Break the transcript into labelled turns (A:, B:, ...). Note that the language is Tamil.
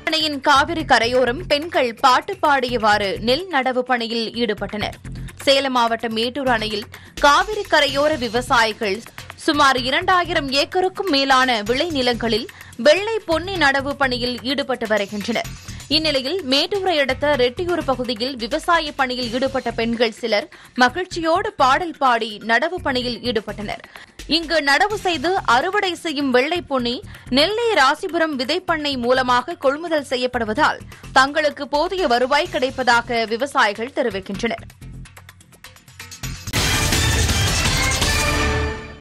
A: அணையின் காவிரி கரையோரம் பெண்கள் பாட்டு பாடியவாறு நெல் நடவு பணியில் ஈடுபட்டனர் சேலம் மாவட்டம் மேட்டூர் அணையில் காவிரி கரையோர விவசாயிகள் சுமார் இரண்டாயிரம் ஏக்கருக்கும் மேலான விளைநிலங்களில் வெள்ளை பொன்னி நடவு பணியில் ஈடுபட்டு வருகின்றனர் இந்நிலையில் மேட்டூரை அடுத்த ரெட்டியூர் பகுதியில் விவசாய பணியில் ஈடுபட்ட பெண்கள் சிலர் மகிழ்ச்சியோடு பாடல் பாடி நடவு பணியில் ஈடுபட்டனர் இங்கு நடவு செய்து அறுவடை செய்யும் வெள்ளை பொன்னி நெல்லை ராசிபுரம் விதைப்பண்ணை மூலமாக கொள்முதல் செய்யப்படுவதால் தங்களுக்கு போதிய வருவாய் கிடைப்பதாக விவசாயிகள் தெரிவிக்கின்றனர்